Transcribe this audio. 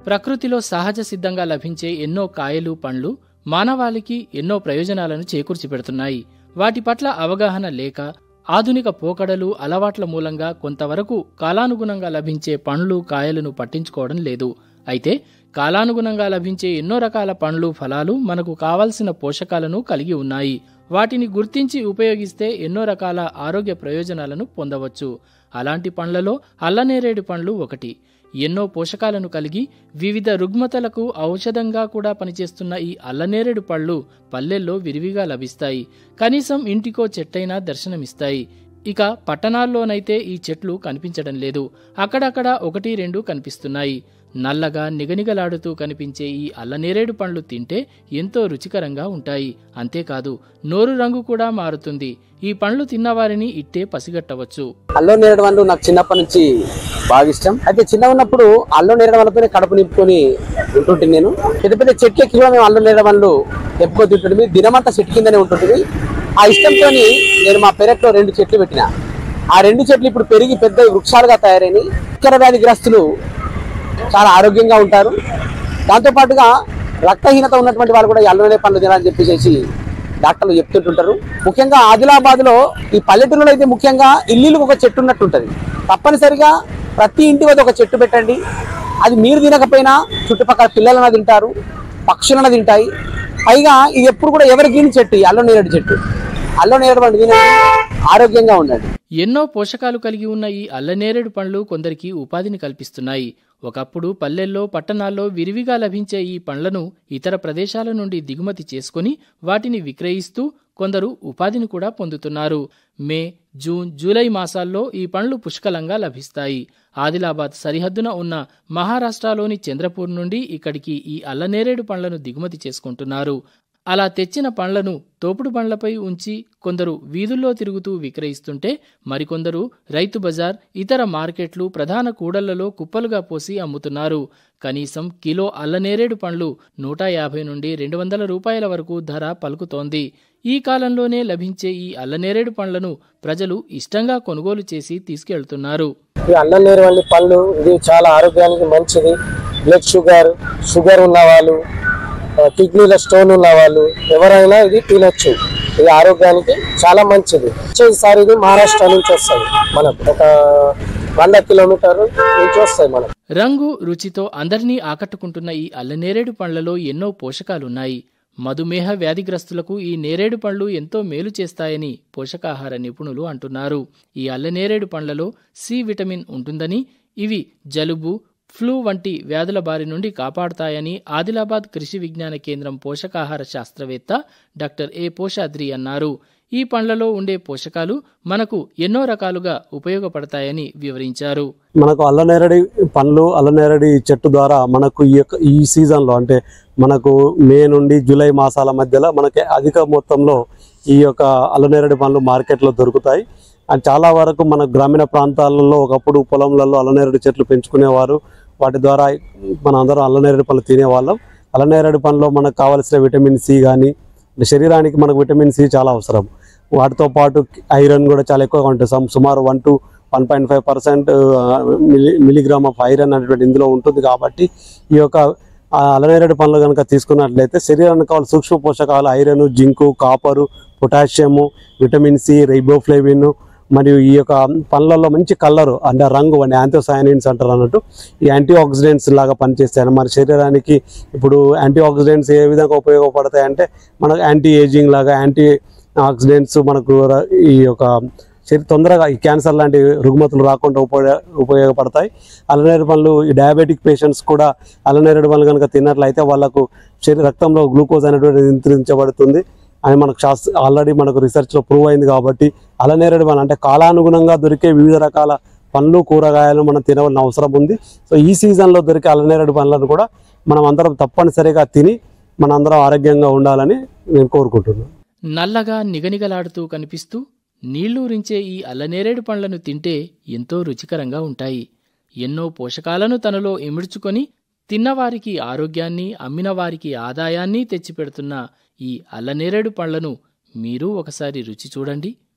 ప్రకృతిలో సహజ సిద్ధంగా లభించే ఎన్నో కాయలు పండ్లు మానవాళికి ఎన్నో ప్రయోజనాలను చేకూర్చిపెడుతున్నాయి వాటి పట్ల అవగాహన లేక ఆధునిక పోకడలు అలవాట్ల మూలంగా కొంతవరకు కాలానుగుణంగా లభించే పండ్లు కాయలను పట్టించుకోవడం లేదు అయితే కాలానుగుణంగా లభించే ఎన్నో రకాల పండ్లు ఫలాలు మనకు కావలసిన పోషకాలను కలిగి ఉన్నాయి వాటిని గుర్తించి ఉపయోగిస్తే ఎన్నో రకాల ఆరోగ్య ప్రయోజనాలను పొందవచ్చు అలాంటి పండ్లలో అల్లనేరేడు పండ్లు ఒకటి ఎన్నో పోషకాలను కలిగి వివిధ రుగ్మతలకు ఔషధంగా కూడా పనిచేస్తున్న ఈ అల్లనేరేడు పళ్ళు పల్లెల్లో విరివిగా లభిస్తాయి కనీసం ఇంటికో చెట్టైనా దర్శనమిస్తాయి ఇక పట్టణాల్లోనైతే ఈ చెట్లు కనిపించడం లేదు అక్కడక్కడ ఒకటి రెండు కనిపిస్తున్నాయి నల్లగా నిగనిగలాడుతూ కనిపించే ఈ అల్లనేరేడు పండ్లు తింటే ఎంతో రుచికరంగా ఉంటాయి అంతేకాదు నోరు రంగు కూడా మారుతుంది ఈ పండ్లు తిన్నవారిని ఇట్టే పసిగట్టవచ్చు అల్లో నేరడం వల్ల నాకు చిన్నప్పటి నుంచి బాగా ఇష్టం అయితే చిన్న ఉన్నప్పుడు అల్లో నేరడం వల్లతోనే కడుపు నింపుకొని ఉంటుంటే నేను పెద్ద పెద్ద చెట్లు ఎక్కి కూడా మేము అల్లో నేరడం వల్ల ఎప్పుకొని తింటుంటే దినమంతా చెట్టు కిందనే ఉంటుంటుంది ఆ ఇష్టంతో నేను మా పెరట్లో రెండు చెట్లు పెట్టిన ఆ రెండు చెట్లు ఇప్పుడు పెరిగి పెద్ద వృక్షాలుగా తయారైనవి చక్కెర వ్యాధి గ్రస్తులు చాలా ఆరోగ్యంగా ఉంటారు దాంతో పాటుగా రక్తహీనత ఉన్నటువంటి వాళ్ళు కూడా ఈ అల్లం నేరే పండ్లు తినాలని చెప్పేసి డాక్టర్లు చెప్తుంటుంటారు ముఖ్యంగా ఆదిలాబాద్ లో ఈ పల్లెటూరులో అయితే ముఖ్యంగా ఇల్లులకు ఒక చెట్టు ఉన్నట్టు ఉంటుంది తప్పనిసరిగా ప్రతి ఇంటి వద్ద ఒక చెట్టు పెట్టండి అది మీరు తినకపోయినా చుట్టుపక్కల పిల్లలన తింటారు పక్షులన తింటాయి పైగా ఇది ఎప్పుడు కూడా ఎవరి దీని చెట్టు ఈ అల్లం నేరేడు చెట్టు అల్లం నేరేడు పండు తినండి ఆరోగ్యంగా ఉండండి ఎన్నో పోషకాలు కలిగి ఉన్న ఈ అల్లనేరేడు పండ్లు కొందరికి ఉపాధిని కల్పిస్తున్నాయి ఒకప్పుడు పల్లెల్లో పట్టణాల్లో విరివిగా లభించే ఈ పండ్లను ఇతర ప్రదేశాల నుండి దిగుమతి చేసుకుని వాటిని విక్రయిస్తూ కొందరు ఉపాధిని కూడా పొందుతున్నారు మే జూన్ జూలై మాసాల్లో ఈ పండ్లు పుష్కలంగా లభిస్తాయి ఆదిలాబాద్ సరిహద్దున ఉన్న మహారాష్ట్రలోని చంద్రపూర్ నుండి ఇక్కడికి ఈ అల్లనేరేడు పండ్లను దిగుమతి చేసుకుంటున్నారు అలా తెచ్చిన పండ్లను తోపుడు పండ్లపై ఉంచి కొందరు వీధుల్లో తిరుగుతూ విక్రయిస్తుంటే మరికొందరు రైతు బజార్ ఇతర మార్కెట్లు ప్రధాన కూడళ్లలో కుప్పలుగా పోసి అమ్ముతున్నారు కనీసం కిలో అల్లనేరేడు పండ్లు నూట యాభై నుండి రెండు వందల రూపాయల వరకు ధర పలుకుతోంది ఈ కాలంలోనే లభించే ఈ అల్లనేరేడు పండ్లను ప్రజలు ఇష్టంగా కొనుగోలు చేసి తీసుకెళ్తున్నారు ఈ అల్లం నేరవల్లి పళ్ళు ఇది చాలా ఆరోగ్యానికి మంచిది బ్లడ్ షుగర్ షుగర్ ఉన్న వాళ్ళు ఆ, కిడ్నీలో స్టోన్ ఉన్న వాళ్ళు ఎవరైనా ఇది తినొచ్చు ఇది ఆరోగ్యానికి చాలా మంచిది వచ్చేసారి ఇది మహారాష్ట్ర నుంచి వస్తుంది మనకు ఒక వంద కిలోమీటర్ నుంచి వస్తాయి మనకు రంగు రుచితో అందరినీ ఆకట్టుకుంటున్న ఈ అల్లనేరేడు పండ్లలో ఎన్నో పోషకాలున్నాయి మధుమేహ వ్యాధిగ్రస్తులకు ఈ నేరేడు పండ్లు ఎంతో మేలు చేస్తాయని పోషకాహార నిపుణులు అంటున్నారు ఈ అల్లనేరేడు పండ్లలో సి విటమిన్ ఉంటుందని ఇవి జలుబు ఫ్లూ వంటి వ్యాధుల బారి నుండి కాపాడుతాయని ఆదిలాబాద్ కృషి విజ్ఞాన కేంద్రం పోషకాహార శాస్త్రవేత్త డాక్టర్ ఏ పోషాద్రి అన్నారు ఈ పండ్లలో ఉండే పోషకాలు మనకు ఎన్నో రకాలుగా ఉపయోగపడతాయని వివరించారు మనకు అల్లనేరడి పండ్లు అల్లనేరడి చెట్టు ద్వారా మనకు ఈ యొక్క ఈ సీజన్లో అంటే మనకు మే నుండి జూలై మాసాల మధ్యలో మనకి అధిక మొత్తంలో ఈ యొక్క అల్లనేరడి పండ్లు మార్కెట్లో దొరుకుతాయి అండ్ చాలా వరకు మన గ్రామీణ ప్రాంతాలలో ఒకప్పుడు పొలంలలో అల్లనేరడి చెట్లు పెంచుకునేవారు వాటి ద్వారా మన అందరం అల్లనేరడి పండ్లు తినేవాళ్ళం అల్లనేరడి పండ్లో మనకు కావలసిన విటమిన్ సి కానీ శరీరానికి మనకు విటమిన్ సి చాలా అవసరం వాటితో పాటు ఐరన్ కూడా చాలా ఎక్కువగా ఉంటుంది సమ్- సుమారు one to one point five percent మిలి మిలిగ్రామ్ ఆఫ్ ఐరన్ అనేటువంటి ఇందులో ఉంటుంది కాబట్టి ఈ యొక్క ఆ అలనేరేడు పండ్లు కనుక తీసుకున్నట్లయితే శరీరానికి కావాలి సూక్ష్మ పోషకాలు iron zinc copper potassium vitamin C riboflavin మరియు ఈ యొక్క పండ్లలో మంచి కలరు అంటే రంగు అంటే యాంథోసయానిన్స్ అంటారు అన్నట్టు ఈ యాంటీ ఆక్సిడెంట్స్ లాగా పనిచేస్తాయి మన శరీరానికి ఇప్పుడు యాంటీ ఆక్సిడెంట్స్ ఏ విధంగా ఉపయోగపడతాయి అంటే మనకు యాంటీ ఏజింగ్ లాగా యాంటీ ఆక్సిడెంట్స్ మనకు ర- ఈ యొక్క శరీ తొందరగా ఈ క్యాన్సర్ లాంటి రుగ్మతులు రాకుండా ఉపయోగ ఉపయోగపడతాయి అల్లనేరు పండ్లు ఈ డయాబెటిక్ పేషెంట్స్ కూడా అల్లనేరేడు పండ్లు కనుక తిన్నట్లయితే వాళ్ళకు శరీర రక్తంలో గ్లూకోజ్ అనేటువంటి నియంత్రించబడుతుంది అని మనకు శాస్త్ర ఆల్రెడీ మనకు రీసెర్చ్లో ప్రూవ్ అయింది కాబట్టి అల్లనేరేడు పండ్లు అంటే కాలానుగుణంగా దొరికే వివిధ రకాల పండ్లు కూరగాయలు మనం తినవలసిన అవసరం ఉంది సో ఈ సీజన్లో దొరికే అల్లనేరేడు పండ్లను కూడా మనం అందరం తప్పనిసరిగా తిని మనందరం ఆరోగ్యంగా ఉండాలని నేను కోరుకుంటున్నాను నల్లగా నిగనిగలాడుతూ కనిపిస్తూ నీళ్లూరించే ఈ అల్లనేరేడు పండ్లను తింటే ఎంతో రుచికరంగా ఉంటాయి ఎన్నో పోషకాలను తనలో ఇమిడ్చుకొని తిన్నవారికి ఆరోగ్యాన్ని అమ్మినవారికి ఆదాయాన్ని తెచ్చిపెడుతున్న ఈ అల్లనేరేడు పండ్లను మీరు ఒకసారి రుచి చూడండి